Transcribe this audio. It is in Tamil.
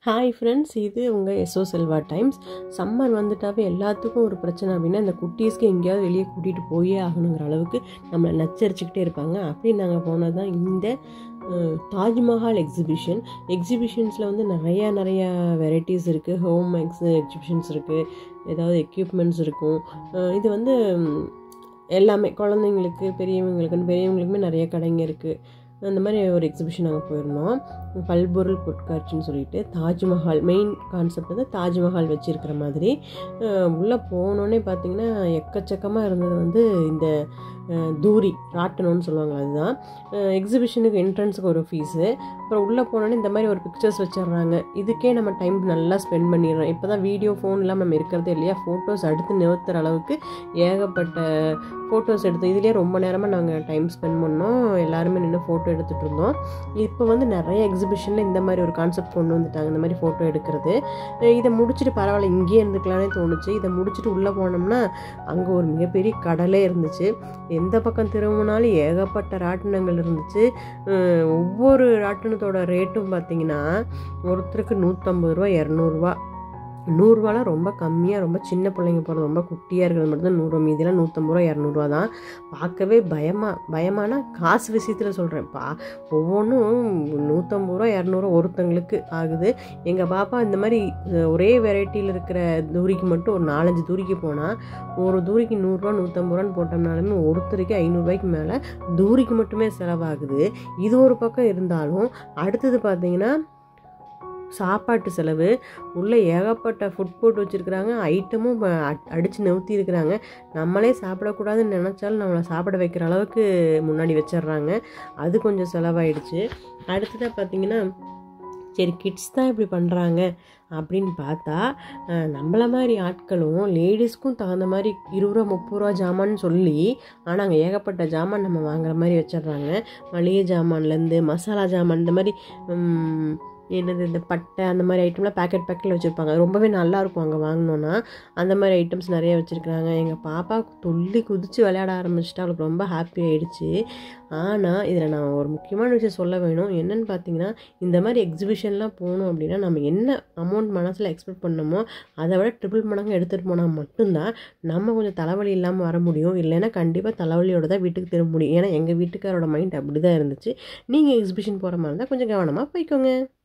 ஹாய் ஃப்ரெண்ட்ஸ் இது உங்கள் எஸ்ஓ செல்வா டைம்ஸ் சம்மர் வந்துட்டாவே எல்லாத்துக்கும் ஒரு பிரச்சனை அப்படின்னா இந்த குட்டீஸ்க்கு எங்கேயாவது வெளியே கூட்டிகிட்டு போயே ஆகணுங்கிற அளவுக்கு நம்மளை நச்சரிச்சுக்கிட்டே இருப்பாங்க அப்படி நாங்கள் போனது தான் இந்த அஹ், தாஜ்மஹால் எக்ஸிபிஷன் எக்ஸிபிஷன்ஸில் வந்து நிறையா நிறையா வெரைட்டிஸ் இருக்குது ஹோம் எக்ஸ் எக்ஸிபிஷன்ஸ் இருக்குது ஏதாவது எக்யூப்மெண்ட்ஸ் இருக்கும் அஹ், இது வந்து ம், எல்லாமே குழந்தைங்களுக்கு பெரியவங்களுக்குன்னு பெரியவங்களுக்குமே நிறைய கடைங்க இருக்குது அந்த மாதிரி ஒரு எக்ஸிபிஷன் நாங்கள் போயிருந்தோம் பல்பொருள் பொருட்காட்சின்னு சொல்லிட்டு தாஜ்மஹால் மெயின் கான்செப்ட் வந்து தாஜ்மஹால் வச்சுருக்கிற மாதிரி உள்ளே போனோடனே பார்த்தீங்கன்னா எக்கச்சக்கமாக இருந்தது வந்து இந்த அஹ், தூரி ராட்டணும்னு சொல்லுவாங்க அதுதான் எக்ஸிபிஷனுக்கு என்ட்ரன்ஸுக்கு ஒரு ஃபீஸு அப்புறம் உள்ளே போனோடனே இந்த மாதிரி ஒரு பிக்சர்ஸ் வச்சிடுறாங்க இதுக்கே நம்ம டைம் நல்லா ஸ்பெண்ட் பண்ணிடுறோம் இப்போ தான் வீடியோ ஃபோன் இல்லாமல் நம்ம இருக்கிறதே இல்லையா ஃபோட்டோஸ் அடுத்து நிறுத்துற அளவுக்கு ஏகப்பட்ட ஃபோட்டோஸ் எடுத்து இதுலேயே ரொம்ப நேரமாக நாங்கள் டைம் ஸ்பெண்ட் பண்ணோம் எல்லாருமே நின்று ஃபோட்டோ எடுத்துகிட்டு இருந்தோம் இப்போ வந்து நிறைய எக்ஸிபிஷனில் இந்த மாதிரி ஒரு கான்செப்ட் கொண்டு வந்துட்டாங்க இந்த மாதிரி ஃபோட்டோ எடுக்கிறது அஹ் இதை முடிச்சுட்டு பரவாயில்ல இங்கேயே இருந்துக்கலானே தோணுச்சு இதை முடிச்சுட்டு உள்ளே போனோம்னா அங்கே ஒரு மிகப்பெரிய கடலே இருந்துச்சு எந்த பக்கம் திரும்பினாலும் ஏகப்பட்ட ராட்டினங்கள் இருந்துச்சு அஹ் ஒவ்வொரு ராட்டினத்தோட ரேட்டும் பார்த்தீங்கன்னா ஒருத்தருக்கு நூற்றம்பது ரூபா இரநூறுவா நூறுரூவாலாம் ரொம்ப கம்மியாக ரொம்ப சின்ன பிள்ளைங்க போகிறது ரொம்ப குட்டியாக இருக்கிறது மட்டும்தான் நூறு மீதிலாம் நூற்றம்பது ரூபா இரநூறுவா தான் பார்க்கவே பயமாக பயமானா காசு விஷயத்தில் சொல்கிறேன் பா ஒவ்வொன்றும் நூற்றம்பது ரூபா இரநூறுவா ஒருத்தங்களுக்கு ஆகுது எங்கள் பாப்பா இந்த மாதிரி அஹ், ஒரே வெரைட்டியில் இருக்கிற தூரிக்கு மட்டும் ஒரு நாலஞ்சு தூரிக்கு போனால் ஒரு தூரிக்கு நூறுரூவா நூற்றம்பது ரூபான்னு போட்டோம்னாலுமே ஒருத்தருக்கு ஐநூறுரூவாய்க்கு மேலே தூரிக்கு மட்டுமே செலவாகுது இது ஒரு பக்கம் இருந்தாலும் அடுத்தது பார்த்தீங்கன்னா சாப்பாட்டு செலவு உள்ளே ஏகப்பட்ட ஃபுட் போட்டு வச்சுருக்குறாங்க ஐட்டமும் அடித்து நிறுத்தி இருக்கிறாங்க நம்மளே சாப்பிடக்கூடாதுன்னு நினச்சாலும் நம்மளை சாப்பிட வைக்கிற அளவுக்கு முன்னாடி வச்சிடுறாங்க அது கொஞ்சம் செலவாயிடுச்சு அடுத்ததாக பார்த்தீங்கன்னா சரி கிட்ஸ் தான் இப்படி பண்ணுறாங்க அப்படின்னு பார்த்தா அஹ், நம்மள மாதிரி ஆட்களும் லேடிஸ்க்கும் தகுந்த மாதிரி இருபது ரூபா முப்பது ரூபா ஜாமான்னு சொல்லி ஆனால் அங்கே ஏகப்பட்ட ஜாமான் நம்ம வாங்குற மாதிரி வச்சிடுறாங்க மளிகை ஜாமான்லேருந்து மசாலா ஜாமான் இந்த மாதிரி ம், என்னது இந்த பட்டை அந்த மாதிரி ஐட்டம்லாம் பேக்கெட் பேக்கெட்டில் வச்சுருப்பாங்க ரொம்பவே நல்லா இருக்கும் அங்கே வாங்கினோன்னா அந்த மாதிரி ஐட்டம்ஸ் நிறைய வச்சுருக்குறாங்க எங்கள் பாப்பா துள்ளி குதித்து விளையாட ஆரம்பிச்சிட்டு அவளுக்கு ரொம்ப ஹாப்பி ஆயிடுச்சு ஆனால் இதில் நான் ஒரு முக்கியமான விஷயம் சொல்ல வேணும் என்னன்னு பார்த்தீங்கன்னா இந்த மாதிரி எக்ஸிபிஷன்லாம் போகணும் அப்படின்னா நம்ம என்ன அமௌண்ட் மனசில் எக்ஸ்பெக்ட் பண்ணமோ அதை விட ட்ரிபிள் மடங்கு எடுத்துகிட்டு போனால் மட்டும்தான் நம்ம கொஞ்சம் தலைவலி இல்லாமல் வர முடியும் இல்லைன்னா கண்டிப்பாக தலைவலியோட தான் வீட்டுக்கு திரும்ப முடியும் ஏன்னா எங்கள் வீட்டுக்காரோட மைண்ட் அப்படி தான் இருந்துச்சு நீங்கள் எக்ஸிபிஷன் போகிற மாதிரி இருந்தால் கொஞ்சம் கவனமாக போய்க்கோங்க